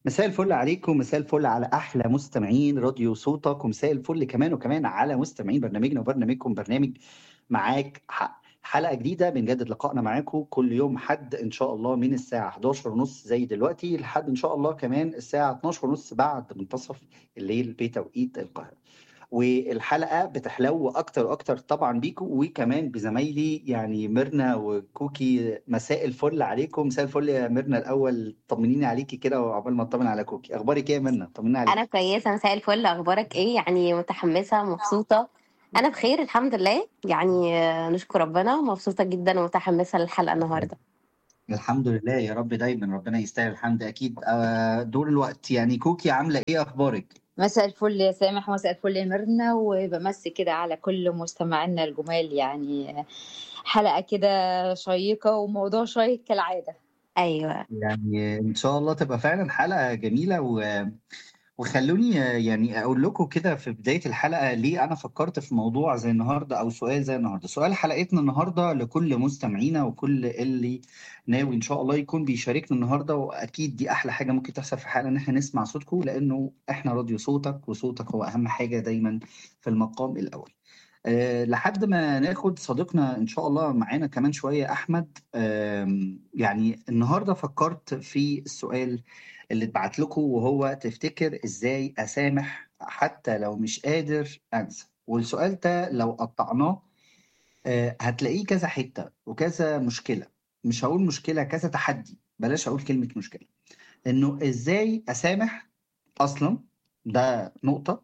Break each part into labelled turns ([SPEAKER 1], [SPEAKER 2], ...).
[SPEAKER 1] مساء الفل عليكم مساء الفل على احلى مستمعين راديو صوتك ومساء الفل كمان وكمان على مستمعين برنامجنا وبرنامجكم برنامج معاك حق حلقه جديده بنجدد لقائنا معاكم كل يوم حد ان شاء الله من الساعه 11 ونص زي دلوقتي لحد ان شاء الله كمان الساعه 12 ونص بعد منتصف الليل بتوقيت القاهره والحلقه بتحلو اكتر واكتر طبعا بيكم وكمان بزمايلي يعني ميرنا وكوكي مساء الفل عليكم مساء الفل يا ميرنا الاول طمنيني عليكي كده وعقبال ما اطمن على كوكي اخبارك ايه يا ميرنا طمنيني عليكي
[SPEAKER 2] انا كويسه مساء الفل اخبارك ايه يعني متحمسه مبسوطه انا بخير الحمد لله يعني آه، نشكر ربنا مبسوطه جدا ومتحمسه للحلقه النهارده
[SPEAKER 1] الحمد لله يا رب دايما ربنا يستاهل الحمد اكيد آه، دور الوقت يعني كوكي عامله ايه اخبارك
[SPEAKER 3] مساء الفل يا سامح ومساء الفل يا ميرنا وبمسي كده على كل مستمعينا الجمال يعني حلقة كده شيقة وموضوع شيق كالعادة
[SPEAKER 2] ايوه
[SPEAKER 1] يعني ان شاء الله تبقى فعلا حلقه جميله و... وخلوني يعني اقول لكم كده في بدايه الحلقه ليه انا فكرت في موضوع زي النهارده او سؤال زي النهارده سؤال حلقتنا النهارده لكل مستمعينا وكل اللي ناوي ان شاء الله يكون بيشاركنا النهارده واكيد دي احلى حاجه ممكن تحصل في حلقه ان احنا نسمع صوتكم لانه احنا راديو صوتك وصوتك هو اهم حاجه دايما في المقام الاول أه لحد ما ناخد صديقنا ان شاء الله معانا كمان شويه احمد أم، يعني النهارده فكرت في السؤال اللي اتبعت لكم وهو تفتكر ازاي اسامح حتى لو مش قادر انسى والسؤال ده لو قطعناه آه، هتلاقيه كذا حته وكذا مشكله مش هقول مشكله كذا تحدي بلاش اقول كلمه مشكله انه ازاي اسامح اصلا ده نقطه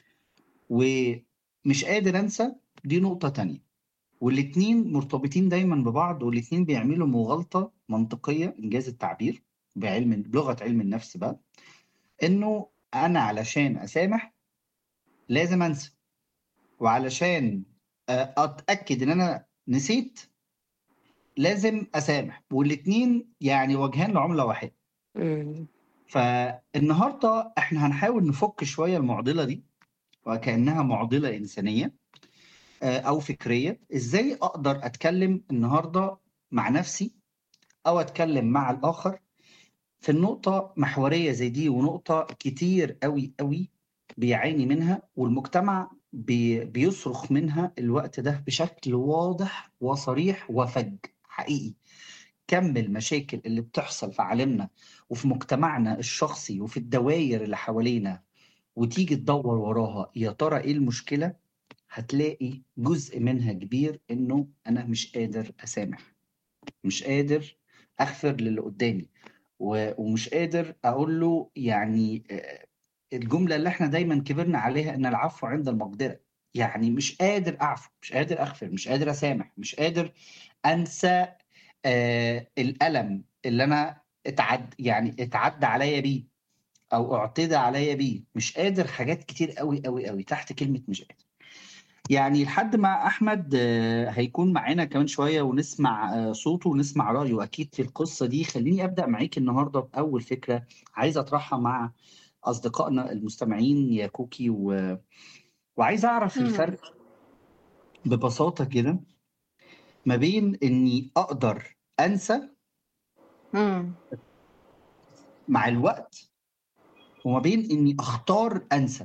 [SPEAKER 1] ومش قادر انسى دي نقطه تانية والاتنين مرتبطين دايما ببعض والاتنين بيعملوا مغالطه منطقيه انجاز التعبير بعلم بلغه علم النفس بقى انه انا علشان اسامح لازم انسى وعلشان آه، اتاكد ان انا نسيت لازم اسامح والاتنين يعني وجهان لعمله واحده
[SPEAKER 2] مم.
[SPEAKER 1] فالنهارده احنا هنحاول نفك شويه المعضله دي وكانها معضله انسانيه آه، او فكريه ازاي اقدر اتكلم النهارده مع نفسي او اتكلم مع الاخر في النقطه محوريه زي دي ونقطه كتير قوي قوي بيعاني منها والمجتمع بي بيصرخ منها الوقت ده بشكل واضح وصريح وفج حقيقي كم المشاكل اللي بتحصل في عالمنا وفي مجتمعنا الشخصي وفي الدوائر اللي حوالينا وتيجي تدور وراها يا ترى ايه المشكلة هتلاقي جزء منها كبير انه انا مش قادر اسامح مش قادر اغفر للي قدامي و- ومش قادر اقول له يعني آه، الجملة اللي احنا دايما كبرنا عليها ان العفو عند المقدرة يعني مش قادر اعفو مش قادر اغفر مش قادر اسامح مش قادر انسى آه الالم اللي انا اتعد يعني اتعدى عليا بيه او اعتدى عليا بيه مش قادر حاجات كتير قوي قوي قوي تحت كلمة مش قادر يعني لحد ما احمد آه، هيكون معانا كمان شويه ونسمع آه، صوته ونسمع رايه اكيد في القصه دي خليني ابدا معاك النهارده باول فكره عايز اطرحها مع اصدقائنا المستمعين يا كوكي و... وعايز اعرف
[SPEAKER 3] مم.
[SPEAKER 1] الفرق ببساطه كده ما بين اني اقدر انسى
[SPEAKER 3] مم.
[SPEAKER 1] مع الوقت وما بين اني اختار انسى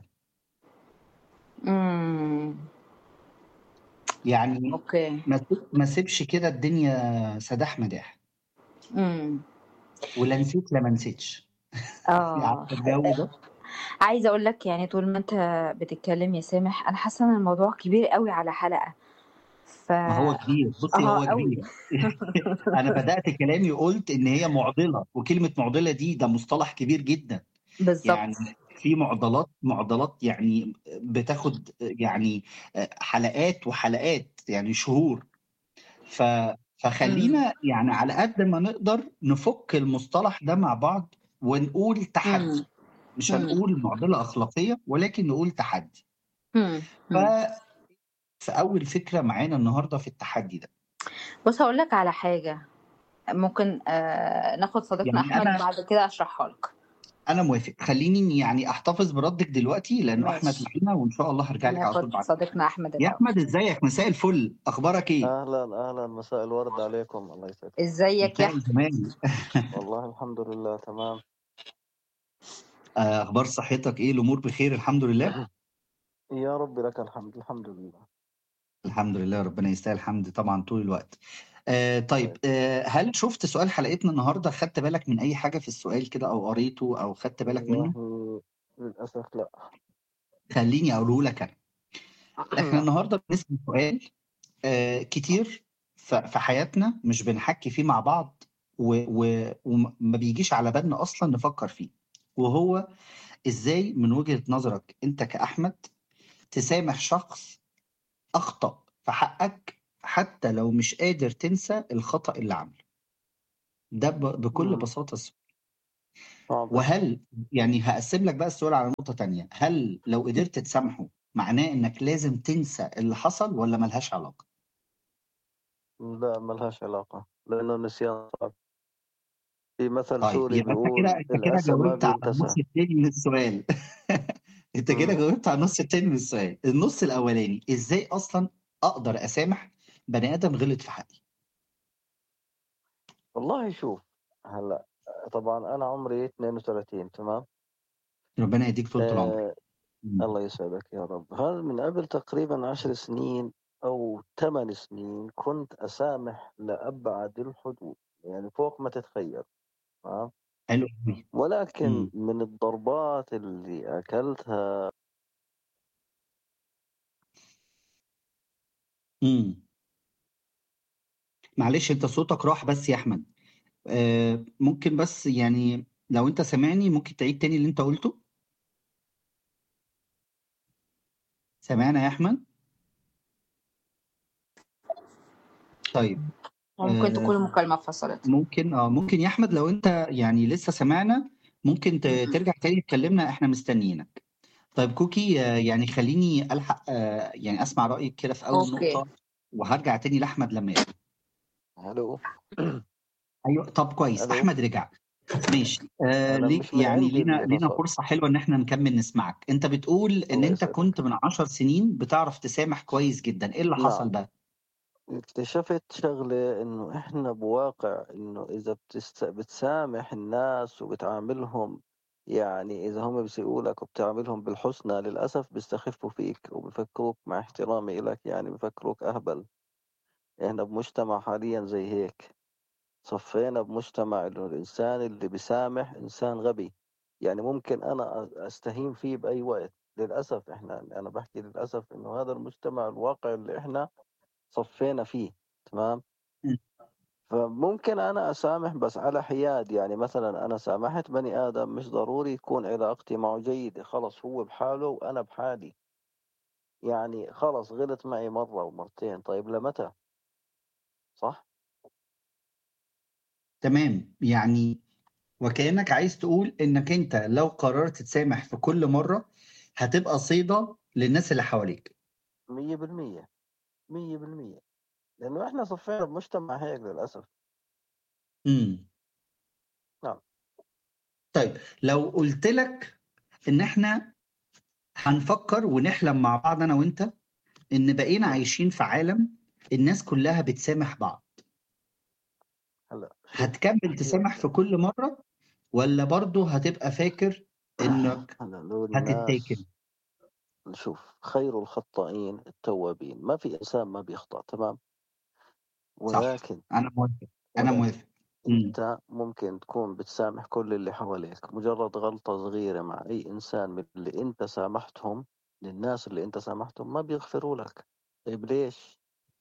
[SPEAKER 3] مم.
[SPEAKER 1] يعني
[SPEAKER 3] اوكي
[SPEAKER 1] ما ما اسيبش كده الدنيا سداح مداح
[SPEAKER 3] مم.
[SPEAKER 1] ولا نسيت لا ما نسيتش
[SPEAKER 3] اه
[SPEAKER 1] عارفه الجو ده
[SPEAKER 3] عايزة اقول لك يعني طول ما انت بتتكلم يا سامح انا حاسة ان الموضوع كبير قوي على حلقة ف
[SPEAKER 1] ما هو كبير بصي
[SPEAKER 3] اه
[SPEAKER 1] هو
[SPEAKER 3] قوي
[SPEAKER 1] كبير انا بدات كلامي وقلت ان هي معضله وكلمه معضله دي ده مصطلح كبير جدا
[SPEAKER 3] بالظبط
[SPEAKER 1] يعني في معضلات معضلات يعني بتاخد يعني حلقات وحلقات يعني شهور ف
[SPEAKER 3] مم.
[SPEAKER 1] فخلينا يعني على قد ما نقدر نفك المصطلح ده مع بعض ونقول تحدي
[SPEAKER 3] مم.
[SPEAKER 1] مش
[SPEAKER 3] مم.
[SPEAKER 1] هنقول معضله اخلاقيه ولكن نقول تحدي
[SPEAKER 3] مم.
[SPEAKER 1] ف
[SPEAKER 3] مم.
[SPEAKER 1] في اول فكره معانا النهارده في التحدي ده
[SPEAKER 3] بص هقول لك على حاجة ممكن آه ناخد صديقنا
[SPEAKER 1] يعني
[SPEAKER 3] احمد
[SPEAKER 1] انا
[SPEAKER 3] بعد كده اشرحها لك
[SPEAKER 1] انا موافق خليني يعني احتفظ بردك دلوقتي لانه احمد
[SPEAKER 3] ماشي
[SPEAKER 1] معانا وان شاء الله هرجع لك على طول
[SPEAKER 3] ناخد
[SPEAKER 1] بعد
[SPEAKER 3] صديقنا احمد
[SPEAKER 1] يا
[SPEAKER 3] الاول
[SPEAKER 1] احمد ازيك مساء الفل اخبارك ايه
[SPEAKER 4] اهلا اهلا مساء الورد عليكم الله يسعدكم
[SPEAKER 3] ازيك يا
[SPEAKER 1] مساء
[SPEAKER 3] احمد
[SPEAKER 1] الجمال
[SPEAKER 4] والله الحمد لله تمام
[SPEAKER 1] آه، اخبار صحتك ايه الامور بخير الحمد لله
[SPEAKER 4] يا رب لك الحمد الحمد لله
[SPEAKER 1] الحمد لله ربنا يستاهل الحمد طبعا طول الوقت آه طيب آه هل شفت سؤال حلقتنا النهارده خدت بالك من اي حاجه في السؤال كده او قريته او خدت بالك منه
[SPEAKER 4] والله للأسف لا
[SPEAKER 1] خليني اقوله لك انا احنا النهارده بنسال سؤال آه كتير ف- في حياتنا مش بنحكي فيه مع بعض و- و- وما بيجيش على بالنا اصلا نفكر فيه وهو ازاي من وجهة نظرك انت كأحمد تسامح شخص اخطأ في حقك حتى لو مش قادر تنسى الخطأ اللي عمله ده ب- بكل
[SPEAKER 4] مم.
[SPEAKER 1] بساطة السؤال.
[SPEAKER 4] صعب
[SPEAKER 1] وهل يعني هقسم لك بقى السؤال على نقطة تانية هل لو قدرت تسامحه معناه انك لازم تنسى اللي حصل ولا ملهاش علاقة
[SPEAKER 4] لا ملهاش علاقة لأنه النسيان صعب في مثل
[SPEAKER 1] طيب
[SPEAKER 4] سوري
[SPEAKER 1] يبقى انت
[SPEAKER 4] بيقول
[SPEAKER 1] كده انت كده
[SPEAKER 4] الأسى ما
[SPEAKER 1] جاوبت على النص
[SPEAKER 4] بينتسى
[SPEAKER 1] التاني من السؤال انت كده
[SPEAKER 4] مم.
[SPEAKER 1] جاوبت على النص التاني من السؤال النص الاولاني ازاي اصلا اقدر اسامح بني ادم غلط في حقي
[SPEAKER 4] والله شوف هلا طبعا أنا عمري 32 تمام
[SPEAKER 1] ربنا يديك طول العمر
[SPEAKER 4] آه
[SPEAKER 1] مم.
[SPEAKER 4] الله يسعدك يا رب هذا من قبل تقريبا عشر سنين أو ثمان سنين كنت أسامح لأبعد الحدود يعني فوق ما تتخيل تمام
[SPEAKER 1] حلو قوي
[SPEAKER 4] ولكن
[SPEAKER 1] مم.
[SPEAKER 4] من الضربات اللي أكلتها
[SPEAKER 1] مم. معلش انت صوتك راح بس يا احمد آه ممكن بس يعني لو انت سامعني ممكن تعيد تاني اللي انت قلته سامعنا يا احمد طيب
[SPEAKER 3] ممكن تكون
[SPEAKER 1] آه
[SPEAKER 3] المكالمة فصلت
[SPEAKER 1] ممكن اه ممكن يا احمد لو انت يعني لسه سامعنا ممكن ت-
[SPEAKER 3] م-م.
[SPEAKER 1] ترجع تاني تكلمنا احنا مستنيينك طيب كوكي آه يعني خليني الحق آه يعني اسمع رايك كده في اول
[SPEAKER 3] اوكي
[SPEAKER 1] نقطه وهرجع تاني لاحمد لما يرجع
[SPEAKER 4] الو
[SPEAKER 1] ايوه طب كويس
[SPEAKER 4] الو
[SPEAKER 1] احمد رجع ماشي آه
[SPEAKER 4] انا
[SPEAKER 1] ليك
[SPEAKER 4] مش من
[SPEAKER 1] يعني
[SPEAKER 4] عندي
[SPEAKER 1] لينا
[SPEAKER 4] اللي
[SPEAKER 1] لينا
[SPEAKER 4] فصل
[SPEAKER 1] فرصه حلوه ان احنا نكمل نسمعك انت بتقول ان
[SPEAKER 4] الله
[SPEAKER 1] انت
[SPEAKER 4] يسعدك
[SPEAKER 1] كنت من عشر سنين بتعرف تسامح كويس جدا ايه اللي
[SPEAKER 4] نعم
[SPEAKER 1] حصل بقى
[SPEAKER 4] اكتشفت شغلة انه احنا بواقع انه اذا بتست... بتسامح الناس وبتعاملهم يعني اذا هم بيسيئوا لك وبتعاملهم بالحسنى للاسف بيستخفوا فيك وبفكروك مع احترامي لك يعني بفكروك اهبل احنا بمجتمع حاليا زي هيك صفينا بمجتمع انه الانسان اللي بيسامح انسان غبي يعني ممكن انا استهين فيه باي وقت للاسف احنا انا بحكي للاسف انه هذا المجتمع الواقع اللي احنا صفينا فيه تمام
[SPEAKER 1] م.
[SPEAKER 4] فممكن انا اسامح بس على حياد يعني مثلا انا سامحت بني ادم مش ضروري يكون علاقتي معه جيدة خلص هو بحاله وانا بحالي يعني خلص غلط معي مرة ومرتين طيب لمتى صح
[SPEAKER 1] تمام يعني وكأنك عايز تقول انك انت لو قررت تسامح في كل مرة هتبقى صيدة للناس اللي حواليك
[SPEAKER 4] مية بالمية مية بالمية لانه احنا صفينا بمجتمع هيك للاسف
[SPEAKER 1] امم
[SPEAKER 4] نعم
[SPEAKER 1] طيب لو قلت لك ان احنا هنفكر ونحلم مع بعض انا وانت ان بقينا
[SPEAKER 4] م.
[SPEAKER 1] عايشين في عالم الناس كلها بتسامح بعض
[SPEAKER 4] هلا شوف
[SPEAKER 1] هتكمل
[SPEAKER 4] احكي
[SPEAKER 1] تسامح
[SPEAKER 4] لك
[SPEAKER 1] في كل مرة ولا برضه هتبقى فاكر انك
[SPEAKER 4] هلا لو
[SPEAKER 1] هتتاكل
[SPEAKER 4] الناس شوف خير الخطائين التوابين ما في انسان ما بيخطأ تمام
[SPEAKER 1] صح
[SPEAKER 4] ولكن
[SPEAKER 1] انا موافق انا
[SPEAKER 4] ولكن
[SPEAKER 1] موافق امم
[SPEAKER 4] انت ممكن تكون بتسامح كل اللي حواليك مجرد غلطة صغيرة مع اي انسان من اللي انت سامحتهم للناس اللي انت سامحتهم ما بيغفروا لك طيب ليش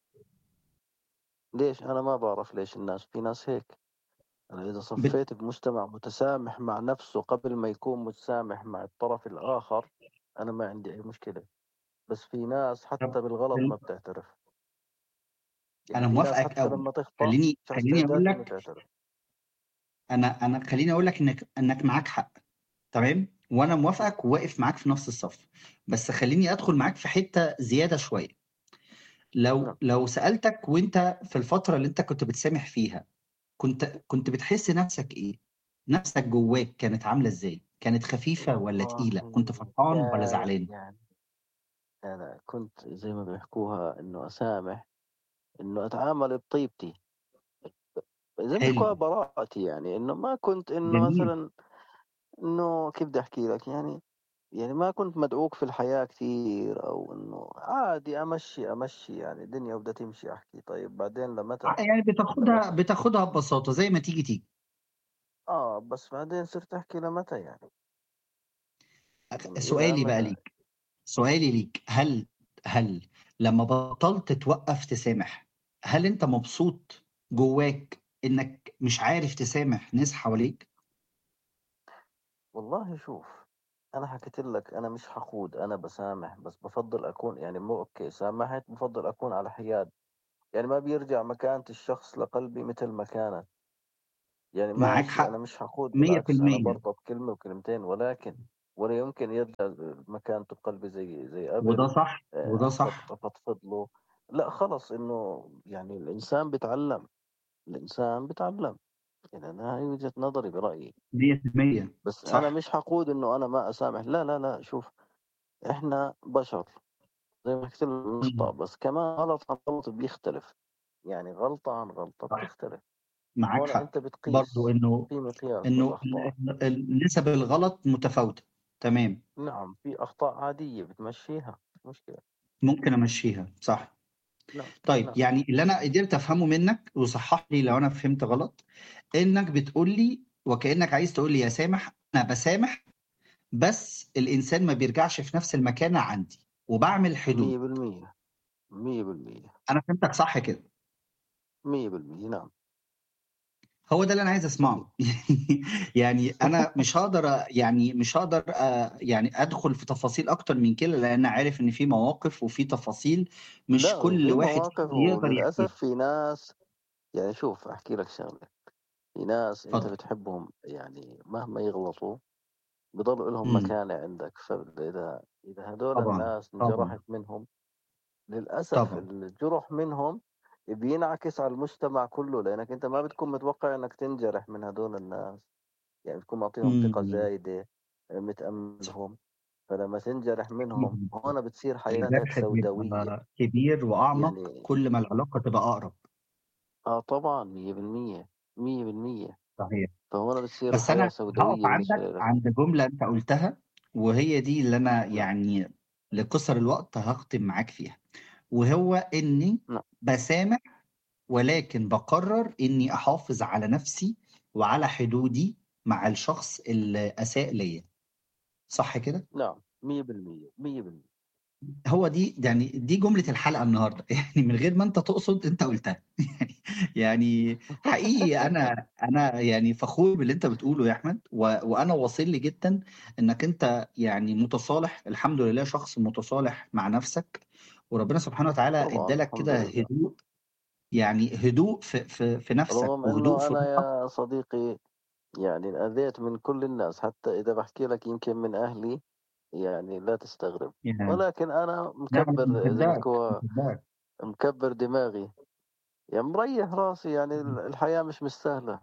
[SPEAKER 4] ليش انا ما بعرف ليش الناس في ناس هيك انا اذا
[SPEAKER 1] بت...
[SPEAKER 4] صفيت بمجتمع متسامح مع نفسه قبل ما يكون متسامح مع الطرف الاخر انا ما عندي اي مشكلة بس في ناس حتى
[SPEAKER 1] طب
[SPEAKER 4] بالغلط ما بتعترف يعني
[SPEAKER 1] انا
[SPEAKER 4] في ناس
[SPEAKER 1] موافقك
[SPEAKER 4] حتى
[SPEAKER 1] قوي
[SPEAKER 4] لما تخطأ
[SPEAKER 1] خليني
[SPEAKER 4] مش على
[SPEAKER 1] خليني اقول
[SPEAKER 4] استعداد انه
[SPEAKER 1] لك
[SPEAKER 4] تعترف
[SPEAKER 1] انا انا خليني اقول لك انك انك معاك حق تمام وانا موافقك وواقف معاك في نفس الصف بس خليني ادخل معاك في حتة زيادة شوية لو
[SPEAKER 4] نعم
[SPEAKER 1] لو سألتك وانت في الفترة اللي انت كنت بتسامح فيها كنت كنت بتحس نفسك ايه نفسك جواك كانت عاملة ازاي كانت خفيفة ولا تقيلة كنت
[SPEAKER 4] والله
[SPEAKER 1] فرحان ولا
[SPEAKER 4] يا
[SPEAKER 1] زعلان
[SPEAKER 4] يعني أنا كنت زي ما بيحكوها إنه أسامح إنه أتعامل بطيبتي زي ما بيحكوها
[SPEAKER 1] حلو
[SPEAKER 4] براءتي يعني إنه ما كنت إنه
[SPEAKER 1] جميل
[SPEAKER 4] مثلا إنه كيف بدي أحكي لك يعني يعني ما كنت مدعوك في الحياة كثير أو إنه عادي أمشي أمشي يعني الدنيا بدها تمشي أحكي طيب بعدين لمتى
[SPEAKER 1] يعني بتاخدها بتاخدها ببساطه زي ما تيجي تيجي
[SPEAKER 4] آه بس بعدين صرت أحكي لمتى يعني إذا
[SPEAKER 1] سؤالي بقى
[SPEAKER 4] ما
[SPEAKER 1] ليك سؤالي ليك هل هل لما بطلت توقف تسامح هل انت مبسوط جواك انك مش عارف تسامح ناس حواليك
[SPEAKER 4] والله شوف أنا حكيت لك أنا مش حقود أنا بسامح بس بفضل أكون يعني مو أوكي سامحت بفضل أكون على حياد يعني ما بيرجع مكانة الشخص لقلبي مثل ما كانت يعني
[SPEAKER 1] معاك
[SPEAKER 4] ماشي
[SPEAKER 1] حق
[SPEAKER 4] أنا مش حقود
[SPEAKER 1] 100%
[SPEAKER 4] بالعكس أنا برضى بكلمة وكلمتين ولكن ولا يمكن يرجع مكانته بقلبي زي زي
[SPEAKER 1] وده
[SPEAKER 4] قبل
[SPEAKER 1] صح وده
[SPEAKER 4] آه،
[SPEAKER 1] صح
[SPEAKER 4] أفض- أفضفض له لا خلص إنه يعني الإنسان بيتعلم الإنسان بيتعلم يعني أنا هاي وجهة نظري برأيي
[SPEAKER 1] 100%
[SPEAKER 4] بس أنا
[SPEAKER 1] صح
[SPEAKER 4] مش حقود إنه أنا ما أسامح لا لا لا شوف إحنا بشر زي ما قلت لك نخطأ
[SPEAKER 1] مم.
[SPEAKER 4] بس كمان غلط عن غلط بيختلف يعني غلطة عن غلطة
[SPEAKER 1] صح
[SPEAKER 4] بتختلف
[SPEAKER 1] معاك
[SPEAKER 4] هون
[SPEAKER 1] حق
[SPEAKER 4] أنت
[SPEAKER 1] برضو
[SPEAKER 4] بتقيس
[SPEAKER 1] انه
[SPEAKER 4] في مقياس
[SPEAKER 1] انه
[SPEAKER 4] للأخطاء
[SPEAKER 1] ال- ال- نسب الغلط متفاوتة تمام
[SPEAKER 4] نعم في أخطاء عادية بتمشيها مش مشكلة
[SPEAKER 1] ممكن امشيها صح
[SPEAKER 4] نعم
[SPEAKER 1] طيب
[SPEAKER 4] نعم
[SPEAKER 1] يعني اللي انا قدرت افهمه منك وصحح لي لو انا فهمت غلط انك بتقول لي وكانك عايز تقول لي يا سامح انا بسامح بس الانسان ما بيرجعش في نفس المكانه عندي وبعمل
[SPEAKER 4] مية
[SPEAKER 1] حدود
[SPEAKER 4] بالمية مية بالمية
[SPEAKER 1] انا فهمتك صح كده
[SPEAKER 4] مية بالمية نعم
[SPEAKER 1] هو ده اللي انا عايز
[SPEAKER 4] مية
[SPEAKER 1] اسمعه يعني انا مش هقدر أ- يعني مش هقدر أ- يعني ادخل في تفاصيل اكتر من كده لان عارف ان في مواقف وفي تفاصيل مش
[SPEAKER 4] لا
[SPEAKER 1] كل
[SPEAKER 4] وفي
[SPEAKER 1] واحد
[SPEAKER 4] مواقف
[SPEAKER 1] فينا يقدر يحكيها
[SPEAKER 4] وللأسف في ناس يعني شوف أحكي لك شغلة في ناس أنت
[SPEAKER 1] اتفضل
[SPEAKER 4] بتحبهم يعني مهما يغلطوا بضل لهم
[SPEAKER 1] امم
[SPEAKER 4] مكانة عندك فإذا إذا هدول
[SPEAKER 1] طبعا
[SPEAKER 4] الناس
[SPEAKER 1] طبعا
[SPEAKER 4] انجرحت منهم للأسف
[SPEAKER 1] طبعا
[SPEAKER 4] الجرح منهم بينعكس على المجتمع كله لأنك أنت ما بتكون متوقع إنك تنجرح من هدول الناس يعني بتكون معطيهم ثقة
[SPEAKER 1] امم
[SPEAKER 4] زايدة متأملهم فلما تنجرح منهم هون بتصير حياتك
[SPEAKER 1] الجرح
[SPEAKER 4] سوداوية
[SPEAKER 1] بيبقى كبير واعمق
[SPEAKER 4] يعني
[SPEAKER 1] كل ما العلاقه تبقى اقرب
[SPEAKER 4] آه طبعا مية بالمية مية بالمية
[SPEAKER 1] صحيح
[SPEAKER 4] فهون بتصير
[SPEAKER 1] بس
[SPEAKER 4] الحياة
[SPEAKER 1] انا هقف
[SPEAKER 4] سوداوية بالنسبة
[SPEAKER 1] عندك
[SPEAKER 4] لك
[SPEAKER 1] عند جمله انت قلتها وهي دي اللي انا
[SPEAKER 4] نعم
[SPEAKER 1] يعني لقصر الوقت هختم معاك فيها وهو اني
[SPEAKER 4] نعم
[SPEAKER 1] بسامح ولكن بقرر اني احافظ على نفسي وعلى حدودي مع الشخص اللي اساء ليا صح كده
[SPEAKER 4] نعم مية بالمية مية بالمية
[SPEAKER 1] هو دي يعني دي جملة الحلقة النهاردة يعني من غير ما انت تقصد انت قلتها يعني حقيقي انا انا يعني فخور باللي انت بتقوله يا احمد و... وانا واصل لي جدا انك انت يعني متصالح الحمد لله شخص متصالح مع نفسك وربنا سبحانه وتعالى
[SPEAKER 4] طبعا
[SPEAKER 1] ادالك
[SPEAKER 4] الحمد
[SPEAKER 1] كده
[SPEAKER 4] لله
[SPEAKER 1] هدوء يعني هدوء في في في نفسك
[SPEAKER 4] رغم
[SPEAKER 1] وهدوء
[SPEAKER 4] انه
[SPEAKER 1] في
[SPEAKER 4] انا
[SPEAKER 1] روحك
[SPEAKER 4] يا صديقي يعني انأذيت من كل الناس حتى اذا بحكي لك يمكن من اهلي يعني لا تستغرب
[SPEAKER 1] يعني
[SPEAKER 4] ولكن انا
[SPEAKER 1] لا انا
[SPEAKER 4] مكبر زي ما
[SPEAKER 1] مصدقك
[SPEAKER 4] بيحكوا
[SPEAKER 1] مصدقك
[SPEAKER 4] مكبر دماغي يعني مريح راسي يعني الحياة مش مستاهلة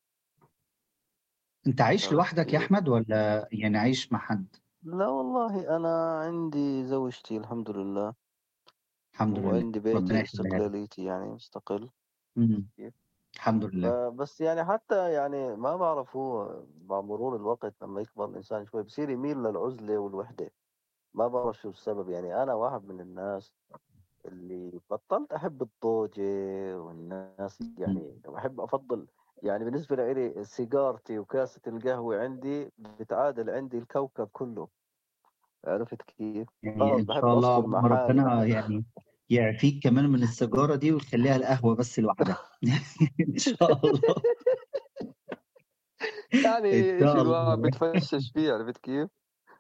[SPEAKER 1] انت عايش
[SPEAKER 4] عرفت
[SPEAKER 1] لوحدك يا
[SPEAKER 4] كيف؟
[SPEAKER 1] احمد ولا يعني عايش مع حد
[SPEAKER 4] لا والله أنا عندي زوجتي الحمد لله
[SPEAKER 1] الحمد لله
[SPEAKER 4] وعندي
[SPEAKER 1] ربنا
[SPEAKER 4] بيتي
[SPEAKER 1] يخليها لك
[SPEAKER 4] استقلاليتي يعني مستقل
[SPEAKER 1] مم.
[SPEAKER 4] كيف؟
[SPEAKER 1] الحمد لله
[SPEAKER 4] فبس يعني حتى يعني ما بعرف هو مع مرور الوقت لما يكبر الإنسان شوي بصير يميل للعزلة والوحدة ما بعرف شو السبب يعني أنا واحد من الناس اللي بطلت أحب الضوجة والناس
[SPEAKER 1] مم.
[SPEAKER 4] يعني بحب أفضل يعني بالنسبة لي سيجارتي وكاسة القهوة عندي بتعادل عندي الكوكب كله عرفت كيف؟
[SPEAKER 1] يعني
[SPEAKER 4] خلاص
[SPEAKER 1] ان
[SPEAKER 4] بحب
[SPEAKER 1] شاء الله
[SPEAKER 4] أفصل مع
[SPEAKER 1] عقبال
[SPEAKER 4] حالي
[SPEAKER 1] ربنا
[SPEAKER 4] بحب
[SPEAKER 1] يعني يعفيك كمان من السيجاره دي ويخليها القهوه بس لوحدها ان شاء الله ان
[SPEAKER 4] يعني إشي
[SPEAKER 1] شاء
[SPEAKER 4] الواحد
[SPEAKER 1] الله
[SPEAKER 4] بتفشش فيه عرفت كيف؟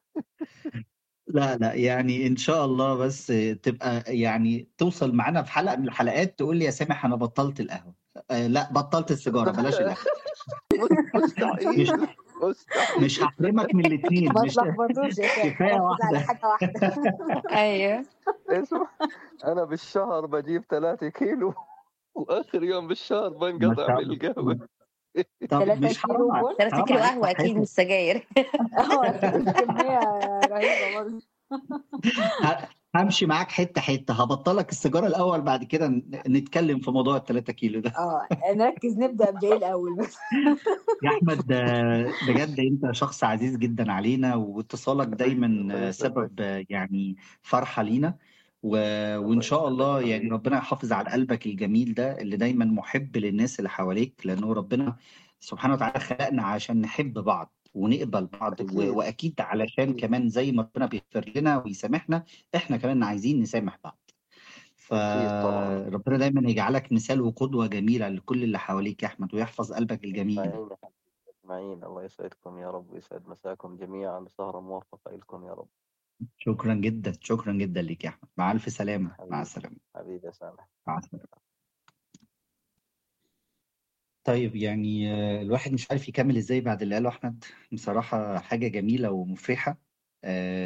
[SPEAKER 1] لا لا يعني ان شاء الله بس تبقى يعني توصل معانا في حلقه من الحلقات تقول لي يا سامح انا بطلت القهوه آه لا بطلت السيجاره بلاش القهوه مش
[SPEAKER 4] مستحيل مستحيل
[SPEAKER 1] مش هحرمك من الاثنين
[SPEAKER 3] ما
[SPEAKER 1] مش
[SPEAKER 3] تلخبطوش يا شيخ
[SPEAKER 1] كفايه
[SPEAKER 3] ركز على
[SPEAKER 1] واحده
[SPEAKER 3] حاجة واحدة
[SPEAKER 2] ايوه
[SPEAKER 4] اسمع أنا بالشهر بجيب 3 كيلو وآخر يوم بالشهر
[SPEAKER 1] ما
[SPEAKER 4] بنقطع
[SPEAKER 1] شاء
[SPEAKER 4] من القهوة
[SPEAKER 1] طب
[SPEAKER 3] 3
[SPEAKER 1] مش
[SPEAKER 3] كيلو
[SPEAKER 1] حرام عليك
[SPEAKER 3] بول
[SPEAKER 2] 3
[SPEAKER 1] حرام
[SPEAKER 2] كيلو
[SPEAKER 1] عليك
[SPEAKER 2] قهوة أكيد
[SPEAKER 1] صحتك
[SPEAKER 2] مش سجاير
[SPEAKER 3] اه كمية رهيبة برضه
[SPEAKER 1] ه- همشي معاك حته حته هبطلك السيجاره الاول بعد كده ن- نتكلم في موضوع ال 3 كيلو ده
[SPEAKER 3] اه نركز نبدأ بإيه الأول بس
[SPEAKER 1] يا احمد آه، بجد انت شخص عزيز جدا علينا واتصالك دايما
[SPEAKER 4] ربنا
[SPEAKER 1] آه،
[SPEAKER 4] يسعدك
[SPEAKER 1] سبب آه، يعني فرحه لينا و...
[SPEAKER 4] الله
[SPEAKER 1] وان شاء
[SPEAKER 4] يسعدك
[SPEAKER 1] الله يعني
[SPEAKER 4] حبيبي
[SPEAKER 1] ربنا يحافظ على قلبك الجميل ده اللي دايما محب للناس اللي حواليك لانه ربنا سبحانه وتعالى خلقنا عشان نحب بعض ونقبل بعض و...
[SPEAKER 4] أكيد
[SPEAKER 1] واكيد علشان
[SPEAKER 4] أكيد
[SPEAKER 1] كمان زي ما ربنا بيغفر لنا ويسامحنا احنا كمان عايزين نسامح بعض
[SPEAKER 4] أكيد طبعا
[SPEAKER 1] فربنا دايما يجعلك مثال وقدوة جميلة لكل اللي حواليك يا أحمد ويحفظ قلبك الجميل
[SPEAKER 4] أجمعين يا حبيبي أجمعين الله يسعدكم يا رب ويسعد مساكم جميعا وسهرة موفقة لكم يا رب
[SPEAKER 1] شكرا جدا شكرا جدا ليك يا أحمد مع ألف سلامة مع
[SPEAKER 4] حبيبي
[SPEAKER 1] السلامة
[SPEAKER 4] حبيبي يا سامح
[SPEAKER 1] مع السلامة طيب يعني آه، الواحد مش عارف يكمل ازاي بعد اللي قاله أحمد بصراحة حاجة جميلة ومفرحة آه،